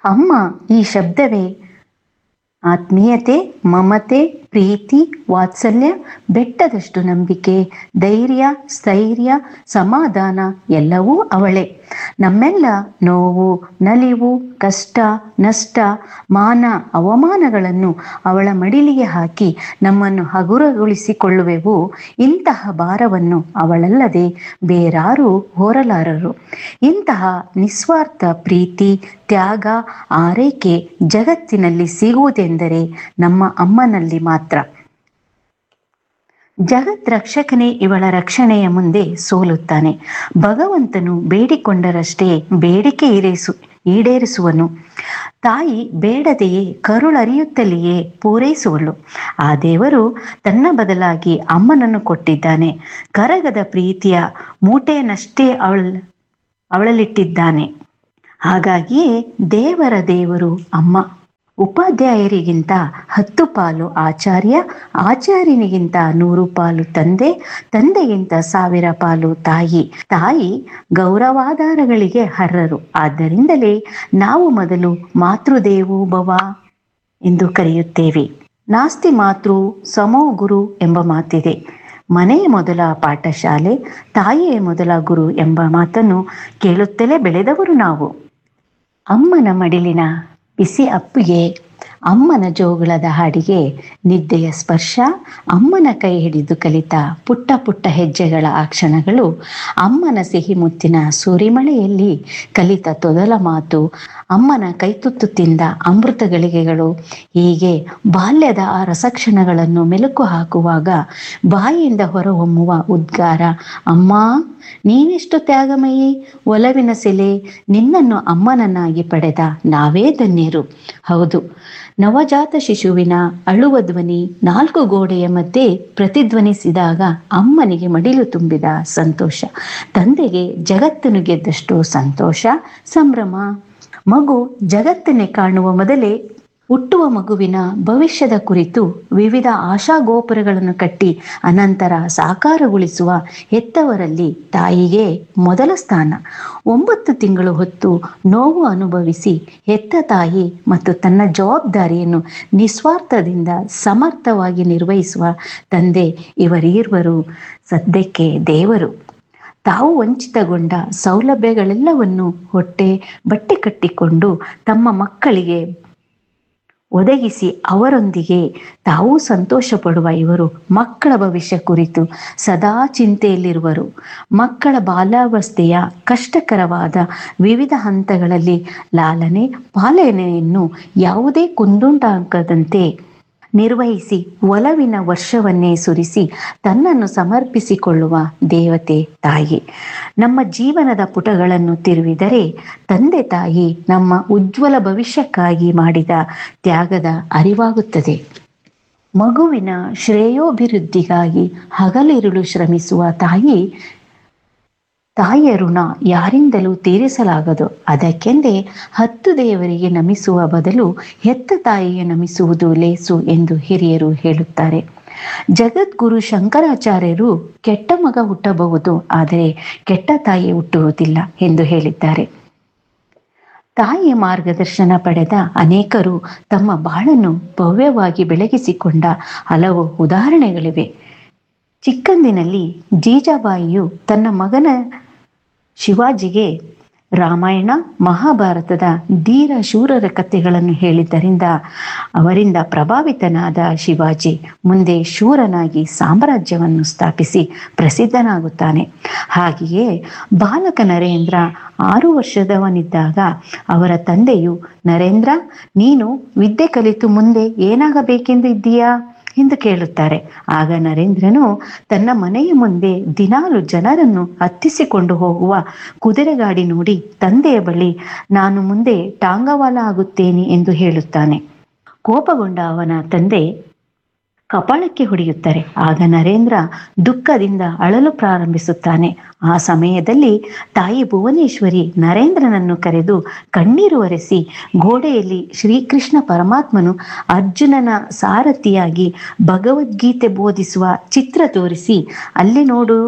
ಅಮ್ಮ ಈ ಶಬ್ದವೇ ಆತ್ಮೀಯತೆ ಮಮತೆ ಪ್ರೀತಿ ವಾತ್ಸಲ್ಯ ಬೆಟ್ಟದಷ್ಟು ನಂಬಿಕೆ ಧೈರ್ಯ ಸ್ಥೈರ್ಯ ಸಮಾಧಾನ ಎಲ್ಲವೂ ಅವಳೇ ನಮ್ಮೆಲ್ಲ ನೋವು ನಲಿವು ಕಷ್ಟ ನಷ್ಟ ಮಾನ ಅವಮಾನಗಳನ್ನು ಅವಳ ಮಡಿಲಿಗೆ ಹಾಕಿ ನಮ್ಮನ್ನು ಹಗುರಗೊಳಿಸಿಕೊಳ್ಳುವೆವು ಇಂತಹ ಭಾರವನ್ನು ಅವಳಲ್ಲದೆ ಬೇರಾರೂ ಹೊರಲಾರರು ಇಂತಹ ನಿಸ್ವಾರ್ಥ ಪ್ರೀತಿ ತ್ಯಾಗ ಆರೈಕೆ ಜಗತ್ತಿನಲ್ಲಿ ಸಿಗುವುದೆಂದರೆ ನಮ್ಮ ಅಮ್ಮನಲ್ಲಿ ಮಾತ್ರ ಜಗತ್ ರಕ್ಷಕನೇ ಇವಳ ರಕ್ಷಣೆಯ ಮುಂದೆ ಸೋಲುತ್ತಾನೆ ಭಗವಂತನು ಬೇಡಿಕೊಂಡರಷ್ಟೇ ಬೇಡಿಕೆ ಈಡೇಸು ಈಡೇರಿಸುವನು ತಾಯಿ ಬೇಡದೆಯೇ ಕರುಳರಿಯುತ್ತಲೆಯೇ ಪೂರೈಸುವಳು ಆ ದೇವರು ತನ್ನ ಬದಲಾಗಿ ಅಮ್ಮನನ್ನು ಕೊಟ್ಟಿದ್ದಾನೆ ಕರಗದ ಪ್ರೀತಿಯ ಮೂಟೆಯನ್ನಷ್ಟೇ ಅವಳ ಅವಳಲ್ಲಿಟ್ಟಿದ್ದಾನೆ ಹಾಗಾಗಿಯೇ ದೇವರ ದೇವರು ಅಮ್ಮ ಉಪಾಧ್ಯಾಯರಿಗಿಂತ ಹತ್ತು ಪಾಲು ಆಚಾರ್ಯ ಆಚಾರ್ಯನಿಗಿಂತ ನೂರು ಪಾಲು ತಂದೆ ತಂದೆಗಿಂತ ಸಾವಿರ ಪಾಲು ತಾಯಿ ತಾಯಿ ಗೌರವಾಧಾರಗಳಿಗೆ ಅರ್ಹರು ಆದ್ದರಿಂದಲೇ ನಾವು ಮೊದಲು ಮಾತೃದೇವೋ ಭವ ಎಂದು ಕರೆಯುತ್ತೇವೆ ನಾಸ್ತಿ ಮಾತೃ ಸಮೋ ಗುರು ಎಂಬ ಮಾತಿದೆ ಮನೆಯೇ ಮೊದಲ ಪಾಠಶಾಲೆ ತಾಯಿಯೇ ಮೊದಲ ಗುರು ಎಂಬ ಮಾತನ್ನು ಕೇಳುತ್ತಲೇ ಬೆಳೆದವರು ನಾವು ಅಮ್ಮನ ಮಡಿಲಿನ ಬಿಸಿ ಅಪ್ಪಿಗೆ ಅಮ್ಮನ ಜೋಗುಳದ ಹಾಡಿಗೆ ನಿದ್ದೆಯ ಸ್ಪರ್ಶ ಅಮ್ಮನ ಕೈ ಹಿಡಿದು ಕಲಿತ ಪುಟ್ಟ ಪುಟ್ಟ ಹೆಜ್ಜೆಗಳ ಆ ಕ್ಷಣಗಳು ಅಮ್ಮನ ಸಿಹಿ ಮುತ್ತಿನ ಸುರಿಮಳೆಯಲ್ಲಿ ಕಲಿತ ತೊದಲ ಮಾತು ಅಮ್ಮನ ಕೈತುತ್ತು ತಿಂದ ಅಮೃತ ಗಳಿಗೆಗಳು ಹೀಗೆ ಬಾಲ್ಯದ ಆ ರಸಕ್ಷಣಗಳನ್ನು ಮೆಲುಕು ಹಾಕುವಾಗ ಬಾಯಿಯಿಂದ ಹೊರಹೊಮ್ಮುವ ಉದ್ಗಾರ ಅಮ್ಮ ನೀನೆಷ್ಟು ತ್ಯಾಗಮಯಿ ಒಲವಿನ ಸೆಲೆ ನಿನ್ನನ್ನು ಅಮ್ಮನನ್ನಾಗಿ ಪಡೆದ ನಾವೇ ಧನ್ಯರು ಹೌದು ನವಜಾತ ಶಿಶುವಿನ ಅಳುವ ಧ್ವನಿ ನಾಲ್ಕು ಗೋಡೆಯ ಮಧ್ಯೆ ಪ್ರತಿಧ್ವನಿಸಿದಾಗ ಅಮ್ಮನಿಗೆ ಮಡಿಲು ತುಂಬಿದ ಸಂತೋಷ ತಂದೆಗೆ ಜಗತ್ತನ್ನು ಗೆದ್ದಷ್ಟು ಸಂತೋಷ ಸಂಭ್ರಮ ಮಗು ಜಗತ್ತನ್ನೇ ಕಾಣುವ ಮೊದಲೇ ಹುಟ್ಟುವ ಮಗುವಿನ ಭವಿಷ್ಯದ ಕುರಿತು ವಿವಿಧ ಆಶಾಗೋಪುರಗಳನ್ನು ಕಟ್ಟಿ ಅನಂತರ ಸಾಕಾರಗೊಳಿಸುವ ಹೆತ್ತವರಲ್ಲಿ ತಾಯಿಗೆ ಮೊದಲ ಸ್ಥಾನ ಒಂಬತ್ತು ತಿಂಗಳು ಹೊತ್ತು ನೋವು ಅನುಭವಿಸಿ ಹೆತ್ತ ತಾಯಿ ಮತ್ತು ತನ್ನ ಜವಾಬ್ದಾರಿಯನ್ನು ನಿಸ್ವಾರ್ಥದಿಂದ ಸಮರ್ಥವಾಗಿ ನಿರ್ವಹಿಸುವ ತಂದೆ ಇವರೀರ್ವರು ಸದ್ಯಕ್ಕೆ ದೇವರು ತಾವು ವಂಚಿತಗೊಂಡ ಸೌಲಭ್ಯಗಳೆಲ್ಲವನ್ನು ಹೊಟ್ಟೆ ಬಟ್ಟೆ ಕಟ್ಟಿಕೊಂಡು ತಮ್ಮ ಮಕ್ಕಳಿಗೆ ಒದಗಿಸಿ ಅವರೊಂದಿಗೆ ತಾವು ಸಂತೋಷ ಪಡುವ ಇವರು ಮಕ್ಕಳ ಭವಿಷ್ಯ ಕುರಿತು ಸದಾ ಚಿಂತೆಯಲ್ಲಿರುವರು ಮಕ್ಕಳ ಬಾಲ್ಯಾವಸ್ಥೆಯ ಕಷ್ಟಕರವಾದ ವಿವಿಧ ಹಂತಗಳಲ್ಲಿ ಲಾಲನೆ ಪಾಲನೆಯನ್ನು ಯಾವುದೇ ಕುಂದುಂಟಾಗದಂತೆ ನಿರ್ವಹಿಸಿ ಒಲವಿನ ವರ್ಷವನ್ನೇ ಸುರಿಸಿ ತನ್ನನ್ನು ಸಮರ್ಪಿಸಿಕೊಳ್ಳುವ ದೇವತೆ ತಾಯಿ ನಮ್ಮ ಜೀವನದ ಪುಟಗಳನ್ನು ತಿರುವಿದರೆ ತಂದೆ ತಾಯಿ ನಮ್ಮ ಉಜ್ವಲ ಭವಿಷ್ಯಕ್ಕಾಗಿ ಮಾಡಿದ ತ್ಯಾಗದ ಅರಿವಾಗುತ್ತದೆ ಮಗುವಿನ ಶ್ರೇಯೋಭಿವೃದ್ಧಿಗಾಗಿ ಹಗಲಿರುಳು ಶ್ರಮಿಸುವ ತಾಯಿ ತಾಯಿಯ ಋಣ ಯಾರಿಂದಲೂ ತೀರಿಸಲಾಗದು ಅದಕ್ಕೆಂದೇ ಹತ್ತು ದೇವರಿಗೆ ನಮಿಸುವ ಬದಲು ಹೆತ್ತ ತಾಯಿಗೆ ನಮಿಸುವುದು ಲೇಸು ಎಂದು ಹಿರಿಯರು ಹೇಳುತ್ತಾರೆ ಜಗದ್ಗುರು ಶಂಕರಾಚಾರ್ಯರು ಕೆಟ್ಟ ಮಗ ಹುಟ್ಟಬಹುದು ಆದರೆ ಕೆಟ್ಟ ತಾಯಿ ಹುಟ್ಟುವುದಿಲ್ಲ ಎಂದು ಹೇಳಿದ್ದಾರೆ ತಾಯಿಯ ಮಾರ್ಗದರ್ಶನ ಪಡೆದ ಅನೇಕರು ತಮ್ಮ ಬಾಳನ್ನು ಭವ್ಯವಾಗಿ ಬೆಳಗಿಸಿಕೊಂಡ ಹಲವು ಉದಾಹರಣೆಗಳಿವೆ ಚಿಕ್ಕಂದಿನಲ್ಲಿ ಜೀಜಾಬಾಯಿಯು ತನ್ನ ಮಗನ ಶಿವಾಜಿಗೆ ರಾಮಾಯಣ ಮಹಾಭಾರತದ ಧೀರ ಶೂರರ ಕಥೆಗಳನ್ನು ಹೇಳಿದ್ದರಿಂದ ಅವರಿಂದ ಪ್ರಭಾವಿತನಾದ ಶಿವಾಜಿ ಮುಂದೆ ಶೂರನಾಗಿ ಸಾಮ್ರಾಜ್ಯವನ್ನು ಸ್ಥಾಪಿಸಿ ಪ್ರಸಿದ್ಧನಾಗುತ್ತಾನೆ ಹಾಗೆಯೇ ಬಾಲಕ ನರೇಂದ್ರ ಆರು ವರ್ಷದವನಿದ್ದಾಗ ಅವರ ತಂದೆಯು ನರೇಂದ್ರ ನೀನು ವಿದ್ಯೆ ಕಲಿತು ಮುಂದೆ ಏನಾಗಬೇಕೆಂದು ಇದ್ದೀಯಾ ಎಂದು ಕೇಳುತ್ತಾರೆ ಆಗ ನರೇಂದ್ರನು ತನ್ನ ಮನೆಯ ಮುಂದೆ ದಿನಾಲು ಜನರನ್ನು ಹತ್ತಿಸಿಕೊಂಡು ಹೋಗುವ ಕುದುರೆಗಾಡಿ ನೋಡಿ ತಂದೆಯ ಬಳಿ ನಾನು ಮುಂದೆ ಟಾಂಗವಾಲ ಆಗುತ್ತೇನೆ ಎಂದು ಹೇಳುತ್ತಾನೆ ಕೋಪಗೊಂಡ ಅವನ ತಂದೆ ಕಪಾಳಕ್ಕೆ ಹೊಡೆಯುತ್ತಾರೆ ಆಗ ನರೇಂದ್ರ ದುಃಖದಿಂದ ಅಳಲು ಪ್ರಾರಂಭಿಸುತ್ತಾನೆ ಆ ಸಮಯದಲ್ಲಿ ತಾಯಿ ಭುವನೇಶ್ವರಿ ನರೇಂದ್ರನನ್ನು ಕರೆದು ಕಣ್ಣೀರು ಒರೆಸಿ ಗೋಡೆಯಲ್ಲಿ ಶ್ರೀಕೃಷ್ಣ ಪರಮಾತ್ಮನು ಅರ್ಜುನನ ಸಾರಥಿಯಾಗಿ ಭಗವದ್ಗೀತೆ ಬೋಧಿಸುವ ಚಿತ್ರ ತೋರಿಸಿ ಅಲ್ಲಿ ನೋಡು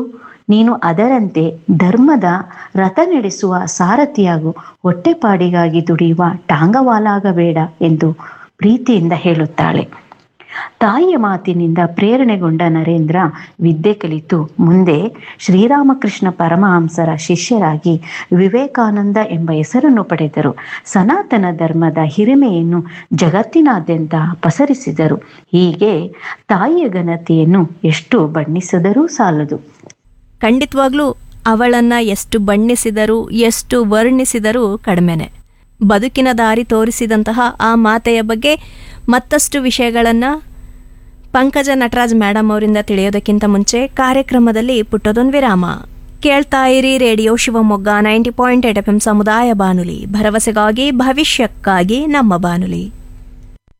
ನೀನು ಅದರಂತೆ ಧರ್ಮದ ರಥ ನಡೆಸುವ ಸಾರಥಿಯಾಗು ಹೊಟ್ಟೆಪಾಡಿಗಾಗಿ ದುಡಿಯುವ ಟಾಂಗವಾಲಾಗಬೇಡ ಎಂದು ಪ್ರೀತಿಯಿಂದ ಹೇಳುತ್ತಾಳೆ ತಾಯಿಯ ಮಾತಿನಿಂದ ಪ್ರೇರಣೆಗೊಂಡ ನರೇಂದ್ರ ವಿದ್ಯೆ ಕಲಿತು ಮುಂದೆ ಶ್ರೀರಾಮಕೃಷ್ಣ ಪರಮಹಂಸರ ಶಿಷ್ಯರಾಗಿ ವಿವೇಕಾನಂದ ಎಂಬ ಹೆಸರನ್ನು ಪಡೆದರು ಸನಾತನ ಧರ್ಮದ ಹಿರಿಮೆಯನ್ನು ಜಗತ್ತಿನಾದ್ಯಂತ ಪಸರಿಸಿದರು ಹೀಗೆ ತಾಯಿಯ ಘನತೆಯನ್ನು ಎಷ್ಟು ಬಣ್ಣಿಸಿದರೂ ಸಾಲದು ಖಂಡಿತವಾಗ್ಲೂ ಅವಳನ್ನ ಎಷ್ಟು ಬಣ್ಣಿಸಿದರೂ ಎಷ್ಟು ವರ್ಣಿಸಿದರೂ ಕಡಿಮೆನೆ ಬದುಕಿನ ದಾರಿ ತೋರಿಸಿದಂತಹ ಆ ಮಾತೆಯ ಬಗ್ಗೆ ಮತ್ತಷ್ಟು ವಿಷಯಗಳನ್ನು ಪಂಕಜ ನಟರಾಜ್ ಮೇಡಮ್ ಅವರಿಂದ ತಿಳಿಯೋದಕ್ಕಿಂತ ಮುಂಚೆ ಕಾರ್ಯಕ್ರಮದಲ್ಲಿ ಪುಟ್ಟದೊಂದು ವಿರಾಮ ಕೇಳ್ತಾ ಇರಿ radio Shivamogga ninety point eight F M ಸಮುದಾಯ ಬಾನುಲಿ ಭರವಸೆಗಾಗಿ ಭವಿಷ್ಯಕ್ಕಾಗಿ ನಮ್ಮ ಬಾನುಲಿ